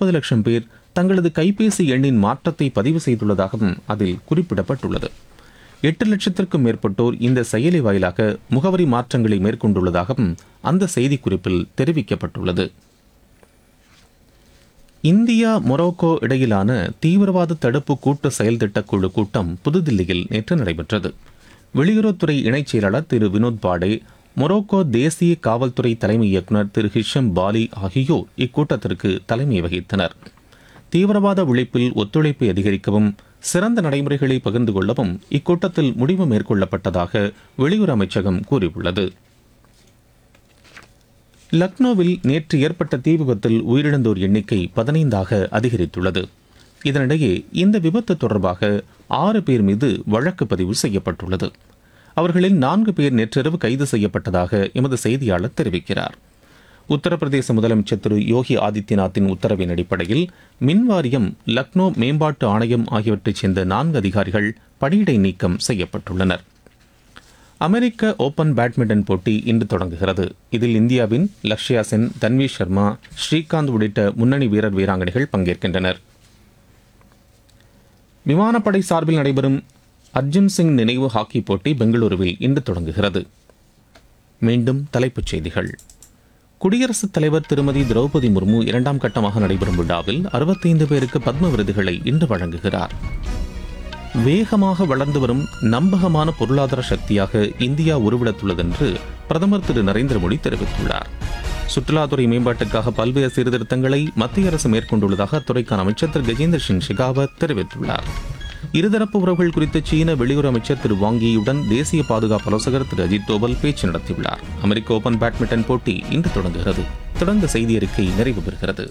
நாற்பது லட்சம் பேர் தங்களது கைபேசி எண்ணின் மாற்றத்தை பதிவு செய்துள்ளதாகவும் அதில் குறிப்பிடப்பட்டுள்ளது எட்டு லட்சத்திற்கும் மேற்பட்டோர் இந்த செயலி வாயிலாக முகவரி மாற்றங்களை மேற்கொண்டுள்ளதாகவும் அந்த செய்திக்குறிப்பில் தெரிவிக்கப்பட்டுள்ளது இந்தியா மொரோக்கோ இடையிலான தீவிரவாத தடுப்பு கூட்டு செயல்திட்ட குழு கூட்டம் புதுதில்லியில் நேற்று நடைபெற்றது வெளியுறவுத்துறை இணைச் செயலாளர் திரு வினோத் பாடே மொரோக்கோ தேசிய காவல்துறை தலைமை இயக்குநர் திரு ஹிஷம் பாலி ஆகியோர் இக்கூட்டத்திற்கு தலைமை வகித்தனர் தீவிரவாத ஒழிப்பில் ஒத்துழைப்பை அதிகரிக்கவும் சிறந்த நடைமுறைகளை பகிர்ந்து கொள்ளவும் இக்கூட்டத்தில் முடிவு மேற்கொள்ளப்பட்டதாக வெளியுறவு அமைச்சகம் கூறியுள்ளது லக்னோவில் நேற்று ஏற்பட்ட தீ விபத்தில் உயிரிழந்தோர் எண்ணிக்கை பதினைந்தாக அதிகரித்துள்ளது இதனிடையே இந்த விபத்து தொடர்பாக ஆறு பேர் மீது வழக்கு பதிவு செய்யப்பட்டுள்ளது அவர்களில் நான்கு பேர் நேற்றிரவு கைது செய்யப்பட்டதாக எமது செய்தியாளர் தெரிவிக்கிறார் உத்தரப்பிரதேச முதலமைச்சர் திரு யோகி ஆதித்யநாத்தின் உத்தரவின் அடிப்படையில் மின் வாரியம் லக்னோ மேம்பாட்டு ஆணையம் ஆகியவற்றைச் சேர்ந்த நான்கு அதிகாரிகள் பணியிடை நீக்கம் செய்யப்பட்டுள்ளனர் அமெரிக்க ஓபன் பேட்மிண்டன் போட்டி இன்று தொடங்குகிறது இதில் இந்தியாவின் லக்ஷ்யா சென் தன்வி சர்மா ஸ்ரீகாந்த் உள்ளிட்ட முன்னணி வீரர் வீராங்கனைகள் பங்கேற்கின்றனர் விமானப்படை சார்பில் நடைபெறும் அர்ஜுன் சிங் நினைவு ஹாக்கி போட்டி பெங்களூருவில் இன்று தொடங்குகிறது மீண்டும் தலைப்புச் செய்திகள் குடியரசுத் தலைவர் திருமதி திரௌபதி முர்மு இரண்டாம் கட்டமாக நடைபெறும் விழாவில் அறுபத்தைந்து பேருக்கு பத்ம விருதுகளை இன்று வழங்குகிறார் வேகமாக வளர்ந்து வரும் நம்பகமான பொருளாதார சக்தியாக இந்தியா உருவெடுத்துள்ளதென்று பிரதமர் திரு நரேந்திர மோடி தெரிவித்துள்ளார் சுற்றுலாத்துறை மேம்பாட்டுக்காக பல்வேறு சீர்திருத்தங்களை மத்திய அரசு மேற்கொண்டுள்ளதாக அத்துறைக்கான அமைச்சர் திரு கஜேந்திர சிங் ஷெகாவத் தெரிவித்துள்ளார் இருதரப்பு உறவுகள் குறித்து சீன வெளியுறவு அமைச்சர் திரு வாங்கியுடன் தேசிய பாதுகாப்பு ஆலோசகர் திரு அஜித் தோவல் பேச்சு நடத்தியுள்ளார் அமெரிக்க ஓபன் பேட்மிண்டன் போட்டி இன்று தொடங்குகிறது தொடர்ந்த செய்தி அறிக்கை நிறைவு பெறுகிறது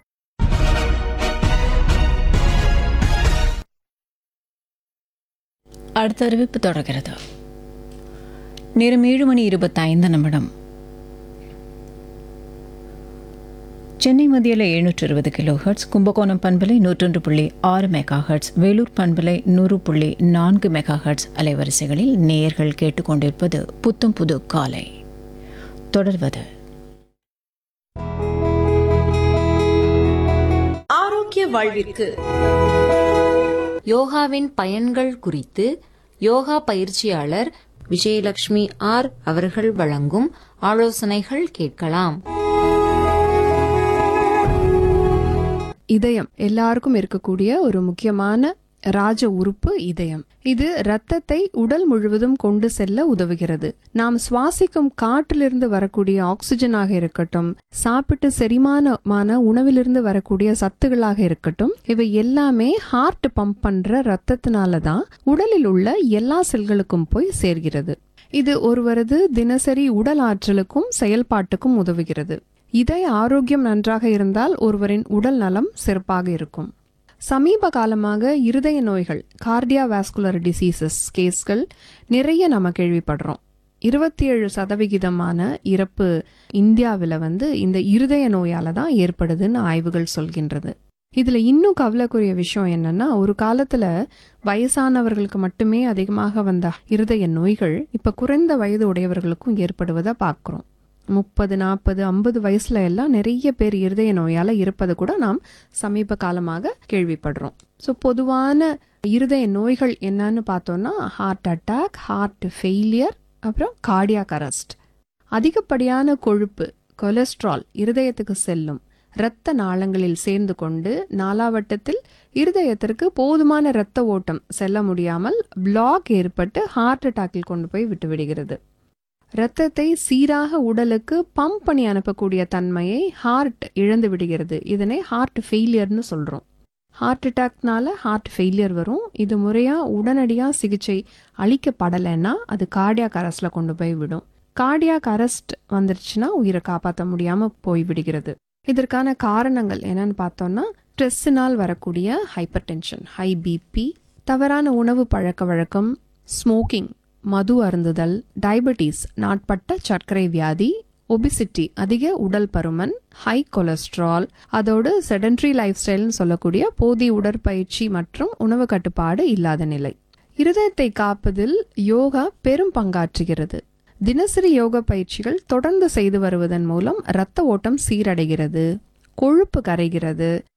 அடுத்த அறிவிப்பு தொடர்கிறது நேரம் ஏழு மணி இருபத்தைந்து நிமிடம் சென்னை மத்தியில் எழுநூற்று இருபது கிலோ ஹெர்ட்ஸ் கும்பகோணம் பண்பலை நூற்றொன்று புள்ளி ஆறு மெகா ஹெர்ட்ஸ் வேலூர் பண்பலை நூறு புள்ளி நான்கு மெகா ஹெர்ட்ஸ் அலைவரிசைகளில் நேயர்கள் கேட்டுக்கொண்டிருப்பது புத்தம் புது காலை தொடர்வது ஆரோக்கிய வாழ்விற்கு யோகாவின் பயன்கள் குறித்து யோகா பயிற்சியாளர் விஜயலட்சுமி ஆர் அவர்கள் வழங்கும் ஆலோசனைகள் கேட்கலாம் இதயம் எல்லாருக்கும் இருக்கக்கூடிய ஒரு முக்கியமான ராஜ உறுப்பு இதயம் இது இரத்தத்தை உடல் முழுவதும் கொண்டு செல்ல உதவுகிறது நாம் சுவாசிக்கும் காற்றிலிருந்து வரக்கூடிய ஆக்சிஜனாக இருக்கட்டும் சாப்பிட்டு செரிமானமான உணவிலிருந்து வரக்கூடிய சத்துகளாக இருக்கட்டும் இவை எல்லாமே ஹார்ட் பம்ப் பண்ற ரத்தத்தினால தான் உடலில் உள்ள எல்லா செல்களுக்கும் போய் சேர்கிறது இது ஒருவரது தினசரி உடல் ஆற்றலுக்கும் செயல்பாட்டுக்கும் உதவுகிறது இதய ஆரோக்கியம் நன்றாக இருந்தால் ஒருவரின் உடல் நலம் சிறப்பாக இருக்கும் சமீப காலமாக இருதய நோய்கள் கார்டியாவாஸ்குலர் டிசீசஸ் கேஸ்கள் நிறைய நம்ம கேள்விப்படுறோம் இருபத்தி ஏழு சதவிகிதமான இறப்பு இந்தியாவில் வந்து இந்த இருதய நோயால தான் ஏற்படுதுன்னு ஆய்வுகள் சொல்கின்றது இதுல இன்னும் கவலைக்குரிய விஷயம் என்னன்னா ஒரு காலத்துல வயசானவர்களுக்கு மட்டுமே அதிகமாக வந்த இருதய நோய்கள் இப்ப குறைந்த வயது உடையவர்களுக்கும் ஏற்படுவதை பார்க்கிறோம் முப்பது நாற்பது ஐம்பது வயசுல எல்லாம் நிறைய பேர் இருதய நோயால இருப்பது கூட நாம் சமீப காலமாக கேள்விப்படுறோம் ஸோ பொதுவான இருதய நோய்கள் என்னன்னு பார்த்தோம்னா ஹார்ட் அட்டாக் ஹார்ட் ஃபெயிலியர் அப்புறம் கார்டியாக் அரெஸ்ட் அதிகப்படியான கொழுப்பு கொலஸ்ட்ரால் இருதயத்துக்கு செல்லும் இரத்த நாளங்களில் சேர்ந்து கொண்டு நாலாவட்டத்தில் இருதயத்திற்கு போதுமான இரத்த ஓட்டம் செல்ல முடியாமல் பிளாக் ஏற்பட்டு ஹார்ட் அட்டாக்கில் கொண்டு போய் விட்டுவிடுகிறது இரத்தத்தை சீராக உடலுக்கு பம்ப் பண்ணி அனுப்பக்கூடிய தன்மையை ஹார்ட் இழந்து விடுகிறது இதனை ஹார்ட் ஃபெயிலியர்னு சொல்றோம் ஹார்ட் அட்டாக்னால ஹார்ட் ஃபெயிலியர் வரும் இது முறையா உடனடியா சிகிச்சை அளிக்கப்படலைன்னா அது கார்டியாக் அரஸ்ட்ல கொண்டு போய் விடும் கார்டியாக் அரெஸ்ட் வந்துருச்சுன்னா உயிரை காப்பாற்ற முடியாம போய் விடுகிறது இதற்கான காரணங்கள் என்னன்னு பார்த்தோம்னா ஸ்ட்ரெஸ்ஸினால் வரக்கூடிய ஹைப்பர் டென்ஷன் ஹை பிபி தவறான உணவு பழக்க வழக்கம் ஸ்மோக்கிங் மது அருந்துதல் டயபெட்டிஸ் நாட்பட்ட சர்க்கரை வியாதி ஒபிசிட்டி அதிக உடல் பருமன் ஹை கொலஸ்ட்ரால் அதோடு செடன்ட்ரி லைஃப் ஸ்டைல்னு சொல்லக்கூடிய போதிய உடற்பயிற்சி மற்றும் உணவு கட்டுப்பாடு இல்லாத நிலை இருதயத்தை காப்பதில் யோகா பெரும் பங்காற்றுகிறது தினசரி யோக பயிற்சிகள் தொடர்ந்து செய்து வருவதன் மூலம் இரத்த ஓட்டம் சீரடைகிறது கொழுப்பு கரைகிறது